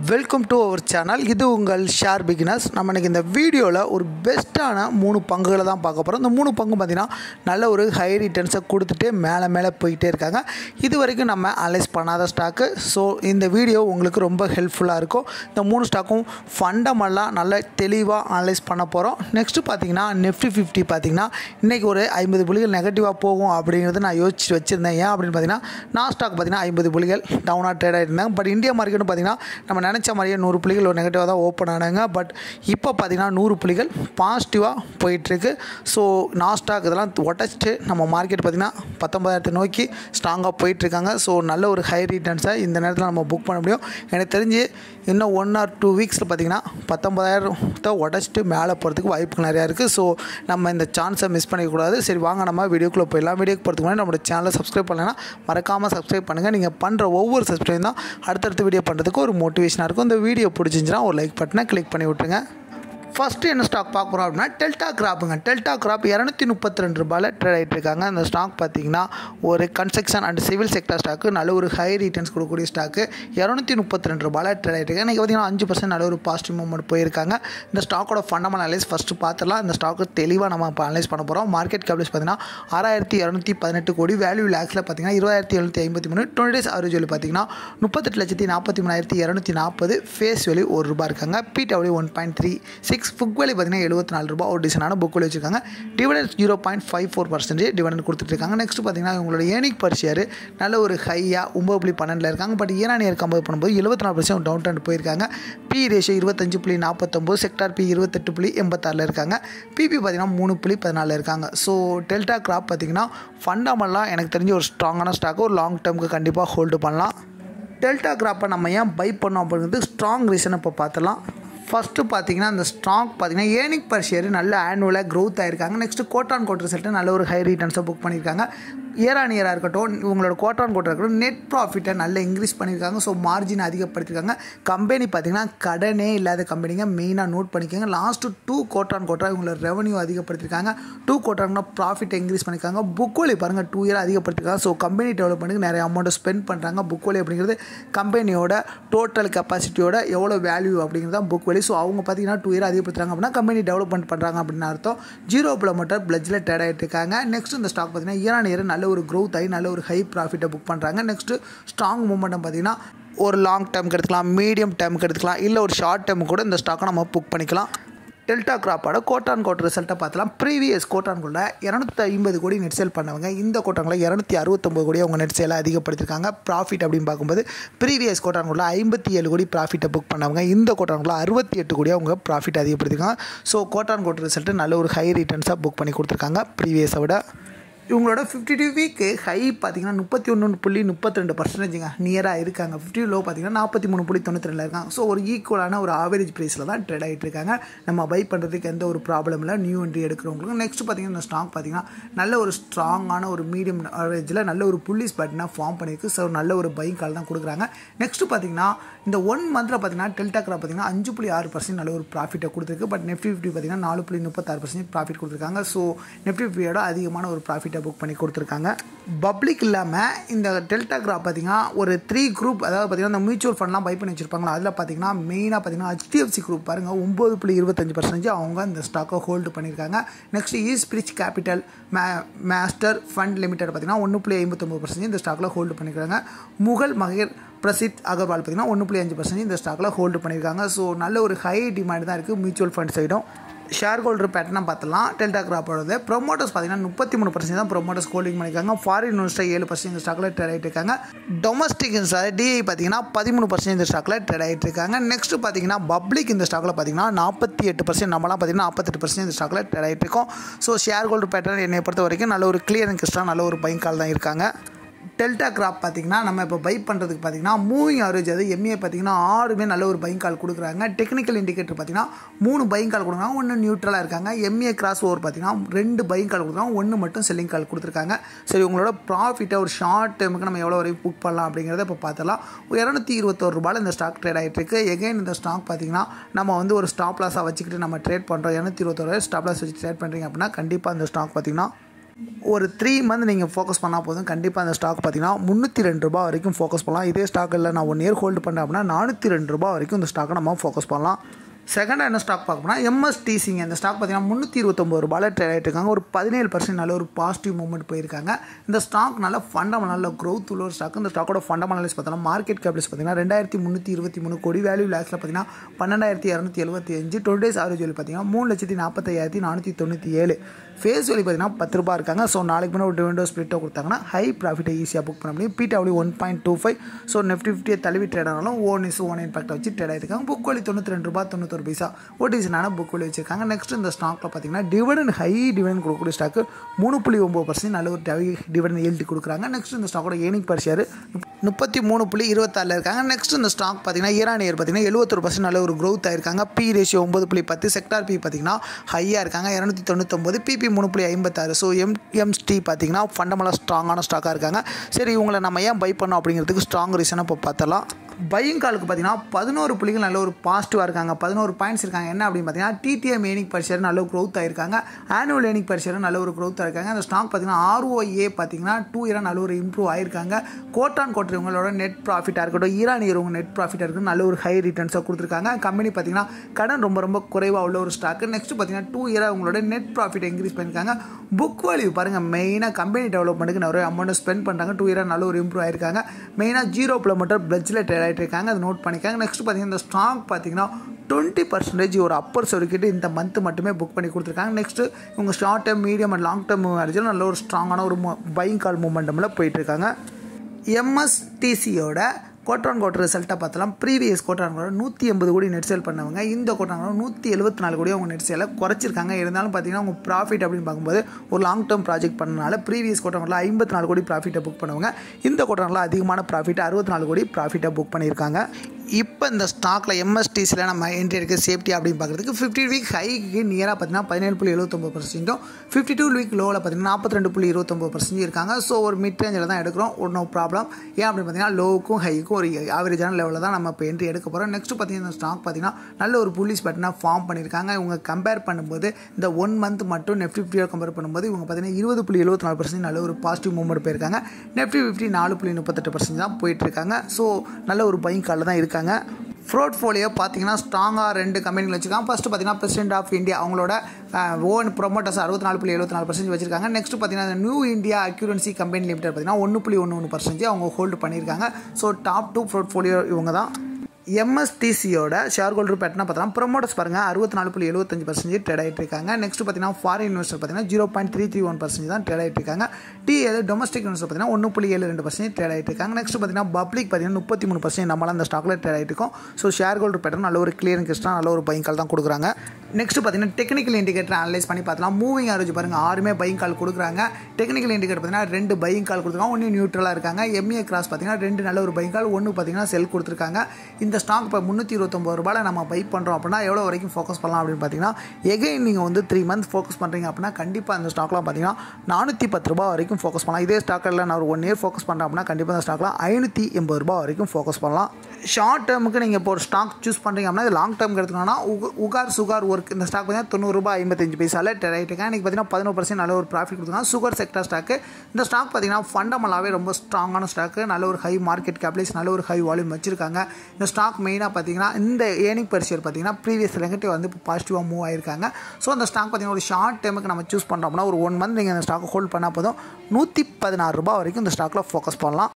welcome to our channel இது உங்கள் share beginners நம்ம இன்றைக்கி இந்த வீடியோவில் ஒரு பெஸ்ட்டான மூணு பங்குகளை தான் பார்க்க போகிறோம் இந்த மூணு பங்கு பார்த்திங்கன்னா நல்ல ஒரு ஹை ரிட்டர்ன்ஸை கொடுத்துட்டு மேலே மேலே போயிட்டே இருக்காங்க இது வரைக்கும் நம்ம அனலைஸ் பண்ணாத ஸ்டாக்கு ஸோ இந்த வீடியோ உங்களுக்கு ரொம்ப ஹெல்ப்ஃபுல்லாக இருக்கும் இந்த மூணு ஸ்டாக்கும் ஃபண்டமெல்லாம் நல்ல தெளிவாக அனலைஸ் பண்ண போகிறோம் நெக்ஸ்ட்டு பார்த்தீங்கன்னா நிஃப்டி ஃபிஃப்டி பார்த்தீங்கன்னா இன்றைக்கி ஒரு ஐம்பது புள்ளிகள் நெகட்டிவாக போகும் அப்படிங்கிறது நான் யோசிச்சு வச்சுருந்தேன் ஏன் அப்படின்னு பார்த்தீங்கன்னா நான் ஸ்டாக் பார்த்தீங்கன்னா ஐம்பது புள்ளிகள் டவுனாக ட்ரேட் ஆகிருந்தாங்க பட் இந்தியா மார்க்கெட்டும் பார்த்தீங்கன்னா நம்ம நினச்ச மாதிரியே நூறு புள்ளிகள் ஒரு நெகட்டிவாக தான் ஓப்பன் ஆனாங்க பட் இப்போ பார்த்தீங்கன்னா நூறு புள்ளிகள் பாசிட்டிவாக போயிட்டுருக்கு ஸோ நாஸ்டாக் இதெல்லாம் உடச்சிட்டு நம்ம மார்க்கெட் பார்த்திங்கன்னா பத்தொம்பதாயிரத்தை நோக்கி ஸ்ட்ராங்காக போயிட்டுருக்காங்க ஸோ நல்ல ஒரு ஹை ரிட்டர்ன்ஸை இந்த நேரத்தில் நம்ம புக் பண்ண முடியும் எனக்கு தெரிஞ்சு இன்னும் ஒன் ஆர் டூ வீக்ஸில் பார்த்திங்கன்னா பத்தொம்பதாயிரத்தை உடச்சிட்டு மேலே போகிறதுக்கு வாய்ப்புகள் நிறையா இருக்குது ஸோ நம்ம இந்த சான்ஸை மிஸ் பண்ணிக்கக்கூடாது சரி வாங்க நம்ம வீடியோக்குள்ளே போயிடலாம் வீடியோக்கு போகிறதுக்கு முன்னாடி நம்மளோட சேனலை சப்ஸ்கிரைப் பண்ணலைன்னா மறக்காமல் சப்ஸ்கிரைப் பண்ணுங்கள் நீங்கள் பண்ணுற ஒவ்வொரு சப்ஸ்கிரைப் தான் அடுத்தடுத்த வீடியோ பண்ணுறதுக்கு ஒரு மோட்டிவேஷனாக இருக்கும் இந்த வீடியோ பிடிச்சிருந்துச்சுன்னா ஒரு லைக் பட்டனை கிளிக் பண்ணி விட்ருங்க ஃபஸ்ட்டு என்ன ஸ்டாக் பார்க்குறோம் அப்படின்னா டெல்டா கிராப்புங்க டெல்டா கிராப் இரநூத்தி முப்பத்தி ரெண்டு ரூபாயில் ட்ரேட் ஆகிட்டு இருக்காங்க அந்த ஸ்டாக் பார்த்தீங்கன்னா ஒரு construction and civil sector stock நல்ல ஒரு ஹை ரிட்டர்ன்ஸ் கொடுக்கக்கூடிய ஸ்டாக்கு இரநூத்தி முப்பத்தி ரெண்டு ரூபாயில் ட்ரேட் ஆகிட்டு இருக்காங்க இன்றைக்கி பார்த்தீங்கன்னா அஞ்சு பர்சன்ட் நல்ல ஒரு பாசிட்டிவ் மூவ்மெண்ட் போயிருக்காங்க இந்த ஸ்டாக்கோட ஃபண்டமெண்டல் அனலைஸ் ஃபஸ்ட்டு பார்த்துலாம் இந்த ஸ்டாக்கு தெளிவாக நம்ம இப்போ அனலைஸ் பண்ண போகிறோம் மார்க்கெட் கேபிள்ஸ் பார்த்தீங்கன்னா ஆறாயிரத்தி இரநூத்தி பதினெட்டு கோடி வேல்யூ லேக்ஸில் பார்த்தீங்கன்னா இருபதாயிரத்தி எழுநூற்றி ஐம்பத்தி மூணு டுவெண்ட்டி டேஸ் ஆவரேஜ் வேல்யூ பார்த்தீங்கன்னா முப்பத்தெட்டு லட்சத்தி நாற்பத்தி மூணாயிரத்தி இரநூத்தி நாற்பது ஃபேஸ் வேல்யூ ஒரு ரூபா இருக்காங்க P W one point three six book value பார்த்தீங்கன்னா எழுபத்தி நாலு ரூபா ஒரு டிசைனான புக் வேல்யூ வச்சிருக்காங்க dividend zero point five four percentage dividend கொடுத்துட்ருக்காங்க நெக்ஸ்ட் பார்த்தீங்கன்னா இவங்களோட ஏனிக் பர் ஷேர் நல்ல ஒரு ஹையாக ஒம்பது புள்ளி பன்னெண்டில் இருக்காங்க பட் ஈரான் இயர் கம்பேர் பண்ணும்போது எழுபத்தி நாலு பர்சன்ட் டவுன் ட்ரெண்ட் போயிருக்காங்க பி ரேஷியோ இருபத்தஞ்சு புள்ளி நாற்பத்தொம்போது செக்டார் பி இருபத்தெட்டு புள்ளி எண்பத்தாறில் இருக்காங்க பிபி பார்த்தீங்கன்னா மூணு புள்ளி பதினாலில் இருக்காங்க ஸோ டெல்டா கிராப் பார்த்தீங்கன்னா ஃபண்டமெல்லாம் எனக்கு தெரிஞ்ச ஒரு ஸ்ட்ராங்கான ஸ்டாக்கு ஒரு லாங் டேர்முக்கு கண்டிப்பாக ஹோல்டு பண்ணலாம் டெல்டா கிராப்பை நம்ம ஏன் பை பண்ணோம் அப்படிங்கிறது ஸ்ட்ராங் ரீசன் இப்போ பார்த்துலாம் ஃபஸ்ட்டு பார்த்தீங்கன்னா அந்த ஸ்டாக் பார்த்தீங்கன்னா ஏனிக் பர் ஷேர் நல்ல ஆனுவலாக க்ரோத் ஆயிருக்காங்க நெக்ஸ்ட்டு கோட்டான் கோட் ரிசல்ட்டு நல்ல ஒரு ஹை ரிட்டர்ன்ஸை புக் பண்ணியிருக்காங்க இயர் ஆன் இயராக இருக்கட்டும் உங்களோட கோட்டான் கோட்டாக இருக்கட்டும் நெட் ப்ராஃபிட்டை நல்லா இன்க்ரீஸ் பண்ணியிருக்காங்க ஸோ மார்ஜின் அதிகப்படுத்திருக்காங்க கம்பெனி பார்த்தீங்கன்னா கடனே இல்லாத கம்பெனிங்க மெயினாக நோட் பண்ணிக்கோங்க லாஸ்ட்டு டூ கோட்டான் கோட்டாக இவங்களோட ரெவன்யூ அதிகப்படுத்திருக்காங்க டூ கோட்டாங்கன்னா ப்ராஃபிட்டை இன்க்ரீஸ் பண்ணியிருக்காங்க புக் வேலி பாருங்கள் டூ இயர் அதிகப்படுத்திருக்காங்க ஸோ கம்பெனி டெவலப்மெண்ட்டுக்கு நிறைய அமௌண்ட்டை ஸ்பெண்ட் பண்ணுறாங்க புக் வேலி அப்படிங்கிறது கம்பெனியோட டோட்டல் கெப்பாசிட்டியோட எவ்வளோ வேல்யூ அப்படிங்கிறது தான் புக் வேலி ஸோ அவங்க பார்த்தீங்கன்னா டூ இயர் அதிகப்படுத்துறாங்க அப்படின்னா கம்பெனி டெவலப்மெண்ட் பண்ணுறாங்க அப்படின்னு அர்த்தம் ஜீரோ கிலோமீட்டர் பிளட்ஜில் ட்ரேட் ஆகிட்டு இருக்காங்க நெக்ஸ்ட் இந்த ஸ்டாக் பார்த்தீங்கன்னா இயர் ஆன் இயர் நல்ல ஒரு க்ரோத் ஆகி நல்ல ஒரு ஹை ப்ராஃபிட்டை புக் பண்ணுறாங்க நெக்ஸ்ட்டு ஸ்ட்ராங் மூமெண்டம் பார்த்தீங்கன்னா ஒரு லாங் டேர்முக்கு எடுத்துக்கலாம் மீடியம் டேர்முக்கு எடுத்துக்கலாம் இல்லை ஒரு ஷார்ட் டேர்முக்கு கூட இந்த ஸ்டாக்கை நம்ம புக் பண்ணிக்கலாம் டெல்டா கிராப்போட கோட்டான் கோட் ரிசல்ட்டை பார்த்தலாம் ப்ரீவியஸ் கோட்டான்குள்ள இரநூத்தி ஐம்பது கோடி நெட் சேல் பண்ணவங்க இந்த கோட்டான்குள்ள இரநூத்தி அறுபத்தொம்பது கோடி அவங்க நெட் சேலை அதிகப்படுத்திருக்காங்க ப்ராஃபிட் அப்படின்னு பார்க்கும்போது ப்ரீவியஸ் கோட்டான்குள்ள ஐம்பத்தி ஏழு கோடி ப்ராஃபிட்டை புக் பண்ணவங்க இந்த கோட்டான்குள்ள அறுபத்தி எட்டு கோடி அவங்க ப்ராஃபிட் அதிகப்படுத்திருக்காங்க ஸோ கோட்டான் கோட் ரிசல்ட்டு நல்ல ஒரு ஹை ரிட்டர்ன்ஸாக புக் பண்ணி கொடுத்துருக்காங்க ப்ரீவியஸை விட இவங்களோட ஃபிஃப்டி டூ வீக்கு ஹை பார்த்தீங்கன்னா முப்பத்தி ஒன்று புள்ளி முப்பத்தி ரெண்டு பர்சன்டேஜுங்க நியராக இருக்காங்க ஃபிஃப்டி லோ பார்த்தீங்கன்னா நாற்பத்தி மூணு புள்ளி தொண்ணூற்றி ரெண்டில் இருக்காங்க ஸோ ஒரு ஈக்குவலான ஒரு ஆவரேஜ் ப்ரைஸில் தான் ட்ரேட் ஆகிட்டு இருக்காங்க நம்ம பை பண்ணுறதுக்கு எந்த ஒரு ப்ராப்ளம் இல்லை நியூ என்ட்ரி எடுக்கிறவங்களுக்கு நெக்ஸ்ட் பார்த்தீங்கன்னா இந்த ஸ்டாக் பார்த்தீங்கன்னா நல்ல ஒரு ஸ்ட்ராங்கான ஒரு மீடியம் ஆவரேஜில் நல்ல ஒரு புள்ளிஸ் பேட்டினா ஃபார்ம் பண்ணியிருக்கு ஸோ நல்ல ஒரு பைக் கால் தான் கொடுக்குறாங்க நெக்ஸ்ட் பார்த்தீங்கன்னா இந்த ஒன் மந்தில் பார்த்தீங்கன்னா டெல்டாக்ரா பார்த்தீங்கன்னா அஞ்சு புள்ளி ஆறு பர்சன்ட் நல்ல ஒரு ப்ராஃபிட்டை கொடுத்துருக்கு பட் நெஃப்டி ஃபிஃப்டி பார்த்தீங்கன்னா நாலு புள்ளி முப்பத்தாறு பர்சன்ட் ப்ராஃபிட் கொடுத்துருக்காங்க ஸோ நெஃப்டி ஃபிஃப்டியோட அதிகமான ஒரு ப்ராஃபிட்டை புக் பண்ணி கொடுத்துருக்காங்க பப்ளிக் இல்லாமல் இந்த டெல்டா கிராப் பார்த்தீங்கன்னா ஒரு த்ரீ குரூப் அதாவது பார்த்தீங்கன்னா இந்த மியூச்சுவல் ஃபண்ட்லாம் பை பண்ணி வச்சிருப்பாங்களா அதில் பார்த்தீங்கன்னா மெயினாக பார்த்தீங்கன்னா ஹெச்டிஎஃப்சி குரூப் பாருங்கள் ஒம்பது புள்ளி இருபத்தஞ்சு பர்சன்டேஜ் அவங்க இந்த ஸ்டாக்கை ஹோல்டு பண்ணியிருக்காங்க நெக்ஸ்ட் ஈஸ் பிரிச் கேபிட்டல் மே மாஸ்டர் ஃபண்ட் லிமிடெட் பார்த்தீங்கன்னா ஒன்று புள்ளி ஐம்பத்தொம்பது பர்சன்டேஜ் இந்த ஸ்டாக்கில் ஹோல்டு பண்ணியிருக்காங்க முகல் மகேர் பிரசித் அகர்வால் பார்த்தீங்கன்னா ஒன்று புள்ளி அஞ்சு பர்சன்டேஜ் இந்த ஸ்டாக்கில் ஹோல்டு பண்ணியிருக்காங்க ஸோ நல்ல ஒரு ஹை டிமாண்ட் தான் இருக்குது மியூச்சுவல் ஃபண்ட் சைடும் ஷேர் ஹோல்டர் பேட்டர்னாக பார்த்தலாம் டெல்டா கிராப்போடது ப்ரொமோட்டர்ஸ் பார்த்தீங்கன்னா முப்பத்தி மூணு பர்சன்ட் தான் ப்ரொமோட்டர்ஸ் ஹோல்டிங் பண்ணியிருக்காங்க ஃபாரின் இன்வெஸ்டர் ஏழு பர்சன்ட் இந்த ஸ்டாக்கில் ட்ரேட் ஆகிட்டு இருக்காங்க டொமஸ்டிக் இன்வெஸ்டர் டிஐ பார்த்தீங்கன்னா பதிமூணு பர்சன்ட் இந்த ஸ்டாக்கில் ட்ரேட் ஆகிட்டு இருக்காங்க நெக்ஸ்ட் பார்த்தீங்கன்னா பப்ளிக் இந்த ஸ்டாக்கில் பார்த்தீங்கன்னா நாற்பத்தி எட்டு பர்சன்ட் நம்மளாம் பார்த்தீங்கன்னா நாற்பத்தெட்டு பர்சன்ட் இந்த ஸ்டாக்கில் ட்ரேட் ஆகிட்டு இருக்கோம் ஸோ ஷேர் ஹோல்டர் பேட்டர்ன் என்னை பொறுத்த வரைக்கும் நல்ல ஒரு கிளியர் அண்ட் கிறிஸ்டாக நல்ல ஒரு பைங்கால் தான் இருக்காங்க டெல்டா கிராப் பார்த்திங்கன்னா நம்ம இப்போ பை பண்ணுறதுக்கு பார்த்திங்கன்னா மூவிங் ஆவரேஜ் அது எம்ஏ பார்த்திங்கன்னா ஆறுமே நல்ல ஒரு பைங் கால் கொடுக்குறாங்க டெக்னிக்கல் இண்டிகேட்டர் பார்த்திங்கன்னா மூணு பைங் கால் கொடுக்குறாங்க ஒன்று நியூட்ரலாக இருக்காங்க எம்ஏ கிராஸ் ஓவர் பார்த்திங்கன்னா ரெண்டு பைங் கால் கொடுக்குறாங்க ஒன்று மட்டும் செல்லிங் கால் கொடுத்துருக்காங்க சரி உங்களோட ப்ராஃபிட்டை ஒரு ஷார்ட் டைமுக்கு நம்ம எவ்வளோ வரைக்கும் புக் பண்ணலாம் அப்படிங்கிறத இப்போ பார்த்தலாம் இரநூத்தி இருபத்தோரு ரூபாயில் இந்த ஸ்டாக் ட்ரேட் ஆகிட்டு இருக்கு எகைன் இந்த ஸ்டாக் பார்த்திங்கன்னா நம்ம வந்து ஒரு ஸ்டாப் லாஸாக வச்சுக்கிட்டு நம்ம ட்ரேட் பண்ணுறோம் இரநூத்தி இருபத்தோரு ஸ்டாப் லாஸ் வச்சு ட்ரேட் பண்ணுறீங்க அப்படின்னா கண்டிப்பாக இந்த ஸ்டாக் பார்த்திங்கன்னா ஒரு த்ரீ மந்த் நீங்கள் ஃபோக்கஸ் பண்ணால் போதும் கண்டிப்பாக அந்த ஸ்டாக் பார்த்தீங்கன்னா முந்நூற்றி ரெண்டு ரூபா வரைக்கும் ஃபோக்கஸ் பண்ணலாம் இதே ஸ்டாக்கில் நான் ஒன் இயர் ஹோல்டு பண்ணேன் அப்படின்னா நானூற்றி ரெண்டு ரூபா வரைக்கும் இந்த ஸ்டாக்கை நம்ம ஃபோக்கஸ் பண்ணலாம் செகண்டாக என்ன ஸ்டாக் பார்க்கணும்னா எம்எஸ்டிசிங்க இந்த ஸ்டாக் பார்த்தீங்கன்னா முந்நூற்றி இருபத்தொம்பது ரூபாயில் ட்ரேட் ஆகிட்டு இருக்காங்க ஒரு பதினேழு பர்சன்ட் நல்ல ஒரு பாசிட்டிவ் மூவ்மெண்ட் போயிருக்காங்க இந்த ஸ்டாக் நல்ல ஃபண்டமெண்டல் நல்ல க்ரோத் உள்ள ஒரு ஸ்டாக் இந்த ஸ்டாக்கோட ஃபண்டமெண்டல்ஸ் பார்த்தோம்னா மார்க்கெட் கேபிள்ஸ் பார்த்தீங்கன்னா ரெண்டாயிரத்தி முந்நூற்றி இருபத்தி மூணு கோடி வேல்யூ லேக்ஸில் பார்த்தீங்கன்னா பன்னெண்டாயிரத்தி இரநூத்தி எழுபத்தி அஞ்சு டுவெண்ட்டி டேஸ் ஆவரேஜ் வேல்யூ பார்த்தீங்கன்னா மூணு லட்சத்தி நாற்பத்தையாயிரத்தி நானூற்றி தொண்ணூற்றி ஏழு ஃபேஸ் வேல்யூ பார்த்தீங்கன்னா பத்து ரூபா இருக்காங்க ஸோ நாளைக்கு முன்னாடி ஒரு விண்டோ ஸ்பிளிட்டோ கொடுத்தாங்கன்னா ஹை ப்ராஃபிட்டை ஈஸியாக புக் பண்ண முடியும் P W one point two five so Nifty ஃபிஃப்டியை தழுவி ட்ரேட் ஆனாலும் ஓன் இஸ் ஓன் இம்பாக்டை வச்சு ட்ரேட் ஆகிருக்காங்க புக் வேலி தொண்ணூற்றி ரெண்டு ரூபா தொண்ணூத்தொரு பைசா ஓடிசினான புக் வேலி வச்சிருக்காங்க நெக்ஸ்ட் இந்த ஸ்டாக்கில் பார்த்தீங்கன்னா டிவிடன் ஹை டிவிடன் கொடுக்கக்கூடிய ஸ்டாக்கு மூணு புள்ளி ஒம்பது பர்சன்ட் நல்ல ஒரு டிவிடன் ஈல்டு கொடுக்குறாங்க நெக்ஸ்ட் இந்த ஸ்டாக்கோட ஏனிங் பர் ஷேர் முப்பத்தி மூணு புள்ளி இருபத்தாறில் இருக்காங்க நெக்ஸ்ட் இந்த ஸ்டாக் பார்த்தீங்கன்னா ஈரான் இயர் பார்த்தீங்கன்னா எழுபத்தொரு பர்சன்ட் நல்ல ஒரு க்ரோத் ஆயிருக்காங்க பி ரேஷியோ ஒம்பது புள்ளி பத்து செக்டார் பி பார்த்தீங்கன்னா ஹையாக இருக்காங்க இரநூத்தி தொண்ணூத்தொம்பது பிபி மூணு புள்ளி ஐம்பத்தாறு ஸோ எம் எம்ஸ்டி பார்த்தீங்கன்னா ஃபண்டமெண்டலாக ஸ்ட்ராங்கான ஸ்டாக்காக இருக்காங்க சரி இவங்களை நம்ம ஏன் பை பண்ணோம் அப்படிங்கிறதுக்கு ஸ்ட்ராங் ரீசனை இப்போ பார்த்தலாம் பையிங் காலுக்கு பார்த்தீங்கன்னா பதினோரு புள்ளிகள் நல்ல ஒரு பாசிட்டிவாக இருக்காங்க பதினோரு பாயிண்ட்ஸ் இருக்காங்க என்ன அப்படின்னு பார்த்தீங்கன்னா டிடிஎம் ஏனிக் பரிசர் நல்ல ஒரு க்ரோத் ஆயிருக்காங்க ஆனுவல் ஏனிக் பரிசர் நல்ல ஒரு க்ரோத் இருக்காங்க அந்த ஸ்டாக் பார்த்தீங்கன்னா ஆர்ஓஏ பார்த்தீங்கன்னா டூ இயராக நல்ல ஒரு இம்ப்ரூவ் ஆயிருக்காங்க கோட்டான் கோட்டர் இவங்களோட நெட் ப்ராஃபிட்டாக இருக்கட்டும் ஈரான் இவங்க நெட் ப்ராஃபிட்டாக இருக்கட்டும் நல்ல ஒரு ஹை ரிட்டர்ன்ஸாக கொடுத்துருக்காங்க கம்பெனி பார்த்தீங்கன்னா கடன் ரொம்ப ரொம்ப குறைவாக உள்ள ஒரு ஸ்டாக்கு நெக்ஸ்ட் பார்த்தீங்கன்னா டூ இயராக உங்களோட நெட் ப்ராஃபிட் இன்க்ரீஸ் பண்ணியிருக்காங்க புக் வேல்யூ பாருங்கள் மெயினாக கம்பெனி டெவலப்மெண்ட்டுக்கு நிறைய அமௌண்ட் ஸ்பெண்ட் பண்ணுறாங்க டூ இயராக நல்ல ஒரு இம்ப்ரூவ் ஆயிருக்காங்க மெயினாக ஜீரோ கிலோமீட்டர் பிளட்ஜில் ட்ரேட் ஆகிட்டு இருக்காங்க அதை நோட் பண்ணிக்காங்க நெக்ஸ்ட் பார்த்தீங்கன்னா இந்த ஸ்டாக் பார்த்தீங்கன்னா டுவெண்ட்டி பர்சன்டேஜ் ஒரு அப்பர் சர்க்கிட்டு இந்த மந்த் மட்டுமே புக் பண்ணி கொடுத்துருக்காங்க நெக்ஸ்ட்டு இவங்க short term medium and long term மேரேஜில் நல்ல ஒரு ஸ்ட்ராங்கான ஒரு பையிங் கால் மூமெண்டமில் போயிட்டுருக்காங்க எம்எஸ்டிசியோட கோட்டான் கோட் ரிசல்ட்டை பார்த்தலாம் ப்ரீவியஸ் கோட்டான் கோட் நூற்றி எண்பது கோடி நெட் சேல் பண்ணவங்க இந்த கோட்டான் கோட் நூற்றி எழுபத்தி நாலு கோடி அவங்க நெட் சேலை குறைச்சிருக்காங்க இருந்தாலும் பார்த்தீங்கன்னா அவங்க ப்ராஃபிட் அப்படின்னு பார்க்கும்போது ஒரு லாங் டேர்ம் ப்ராஜெக்ட் பண்ணனால ப்ரீவியஸ் கோட்டான் கோட்டில் ஐம்பத்தி நாலு கோடி ப்ராஃபிட்டை புக் பண்ணவங்க இந்த கோட்டானில் அதிகமான ப்ராஃபிட் அறுபத்தி நாலு கோடி ப்ராஃபிட்டை புக் பண்ணியிருக்காங்க இப்போ இந்த ஸ்டாக்கில் எம்எஸ்டிஸில் நம்ம என்ட்ரி எடுக்க சேஃப்டி அப்படின்னு பார்க்குறதுக்கு ஃபிஃப்டி வீக் ஹைக்கு நியராக பார்த்தீங்கன்னா பதினேழு புள்ளி எழுபத்தொம்பது பர்சன்ட்டும் ஃபிஃப்டி டூ வீக் லோவில் பார்த்தீங்கன்னா நாற்பத்தி ரெண்டு புள்ளி இருபத்தொம்பது பர்சன்ட் இருக்காங்க ஸோ ஒரு மிட் ரேஞ்சில் தான் எடுக்கிறோம் ஒன்றும் ப்ராப்ளம் ஏன் அப்படின்னு பார்த்தீங்கன்னா லோவுக்கும் ஹைக்கும் ஒரு ஆவரேஜான லெவலில் தான் நம்ம இப்போ என்ட்ரி எடுக்க போகிறோம் நெக்ஸ்ட் பார்த்தீங்கன்னா இந்த ஸ்டாக் பார்த்தீங்கன்னா நல்ல ஒரு புலிஸ் பட்டனாக ஃபார்ம் பண்ணியிருக்காங்க இவங்க கம்பேர் பண்ணும்போது இந்த ஒன் மந்த் மட்டும் நெஃப்டி ஃபிஃப்டியாக கம்பேர் பண்ணும்போது இவங்க பார்த்தீங்கன்னா இருபது புள்ளி எழுபத்தி நாலு பர்சன்ட் நல்ல ஒரு பாசிட்டிவ் மூவ்மெண்ட் போயிருக்காங்க நெஃப்டி ஃபிஃப்டி நாலு புள்ளி முப்பத்தெட்டு பர்சன்ட் தான் போயிட்டு இருக்காங்க ஸோ நல்ல ஒரு பைக் காலில் தான் இருக்காங்க போர்ட்ஃபோலியோ பார்த்தீங்கன்னா ஸ்ட்ராங்காக ரெண்டு கம்பெனிகள் வச்சுருக்காங்க ஃபஸ்ட்டு பார்த்தீங்கன்னா பிரசிடென்ட் ஆஃப் இந்தியா அவங்களோட ஓன் ப்ரொமோட்டர்ஸ் அறுபத்தி நாலு புள்ளி எழுபத்தி நாலு பர்சன்ட் வச்சிருக்காங்க நெக்ஸ்ட் பார்த்தீங்கன்னா New India Assurance company limited பார்த்தீங்கன்னா ஒன்று புள்ளி ஒன்று ஒன்று பர்சன்ட் அவங்க ஹோல்டு பண்ணியிருக்காங்க ஸோ டாப் டூ போர்ட்ஃபோலியோ இவங்க தான் எம்எஸ்டிசியோட ஷேர் ஹோல்டர் பேட்டர்னா பார்த்தீங்கன்னா ப்ரொமோட்டர்ஸ் பாருங்கள் அறுபத்தி நாலு புள்ளி எழுபத்தஞ்சு பர்சன்டேஜ் ட்ரேட் ஆகிட்டு இருக்காங்க நெக்ஸ்ட் பார்த்தீங்கன்னா ஃபாரின் இன்வெஸ்டர் பார்த்தீங்கன்னா zero point three three one percent தான் ட்ரேட் ஆகிட்டு இருக்காங்க டி ஏது டொமஸ்டிக் இன்வெஸ்டர் பார்த்தீங்கன்னா ஒன்று புள்ளி ஏழு ரெண்டு பர்சன்ட் ட்ரேட் ஆகிட்டு இருக்காங்க நெக்ஸ்ட் பார்த்தீங்கன்னா பப்ளிக் பார்த்தீங்கன்னா முப்பத்தி மூணு பர்சன்ட் நம்மளால் அந்த ஸ்டாக்கில் ட்ரேட் ஆகிட்டு இருக்கோம் ஸோ ஷேர் ஹோல்டர் பேட்டர்ன் நல்ல ஒரு கிளியர் கிஸ்டாக நல்ல ஒரு பையன் கால் தான் கொடுக்குறாங்க நெக்ஸ்ட் பார்த்தீங்கன்னா டெக்னிக்கல் இண்டிகேட்டர் அனலைஸ் பண்ணி பார்த்தலாம் மூவிங் ஆவரேஜ் பாருங்கள் ஆறுமே பையிங் கால் கொடுக்குறாங்க டெக்னிக்கல் இண்டிகேட்டர் பார்த்தீங்கன்னா ரெண்டு பையிங் கால் கொடுத்துருக்காங்க ஒன்று நியூட்ரலாக இருக்காங்க எம்ஏ கிராஸ் பார்த்தீங்கன்னா ரெண்டு நல்ல ஒரு பையிங் கால் ஒன்று பார்த்தீங்கன்னா செல் கொடுத்துருக்காங்க இந்த ஸ்டாக் இப்போ முந்நூற்றி இருபத்தொம்பது ரூபாயில் நம்ம பை பண்ணுறோம் அப்படின்னா எவ்வளோ வரைக்கும் ஃபோக்கஸ் பண்ணலாம் அப்படின்னு பார்த்தீங்கன்னா எகைன் நீங்கள் வந்து த்ரீ மந்த் ஃபோக்கஸ் பண்ணுறீங்க அப்படின்னா கண்டிப்பாக அந்த ஸ்டாக்லாம் பார்த்தீங்கன்னா நானூற்றி பத்து ரூபா வரைக்கும் ஃபோக்கஸ் பண்ணலாம் இதே ஸ்டாக்கில் நான் ஒரு ஒன் இயர் ஃபோக்கஸ் பண்ணுறேன் அப்படின்னா கண்டிப்பாக அந்த ஸ்டாக்லாம் ஐநூற்றி எண்பது ரூபா வரைக்கும் ஃபோக்கஸ் பண்ணலாம் ஷார்ட் டேர்முக்கு நீங்கள் இப்போ ஒரு ஸ்டாக் சூஸ் பண்ணுறீங்க அப்படின்னா இது லாங் டேர்முக்கு எடுத்துக்கணும்னா உகார் சுகார் ஒர்க் இந்த ஸ்டாக் பார்த்தீங்கன்னா தொண்ணூறுரூபா ஐம்பத்தஞ்சு பைசாவில் ட்ரேட் ஆகிட்டு இன்றைக்கி பார்த்தீங்கன்னா பதினோரு பர்சன்ட் நல்ல ஒரு ப்ராஃபிட் கொடுத்துருக்காங்க சுகர் செக்டர் ஸ்டாக்கு இந்த ஸ்டாக் பார்த்தீங்கன்னா ஃபண்டமெண்டாகவே ரொம்ப ஸ்ட்ராங்கான ஸ்டாக்கு நல்ல ஒரு ஹை மார்க்கெட் கேபிளைஸ் நல்ல ஒரு ஹை வால்யூம் வச்சிருக்காங்க இந்த ஸ்டாக் மெயினாக பார்த்தீங்கன்னா இந்த ஏர்னிங் per share பார்த்தீங்கன்னா ப்ரீவியஸ் நெகட்டிவ் வந்து இப்போ பாசிட்டிவாக மூவ் ஆயிருக்காங்க ஸோ அந்த ஸ்டாக் பார்த்தீங்கன்னா ஒரு ஷார்ட் டைமுக்கு நம்ம சூஸ் பண்ணுறோம்னா ஒரு ஒன் மந்த் நீங்கள் அந்த ஸ்டாக்கை ஹோல்ட் பண்ணால் போதும் நூற்றி பதினாறு ரூபாய் வரைக்கும் இந்த ஸ்டாக்கில் ஃபோக்கஸ் பண்ணலாம்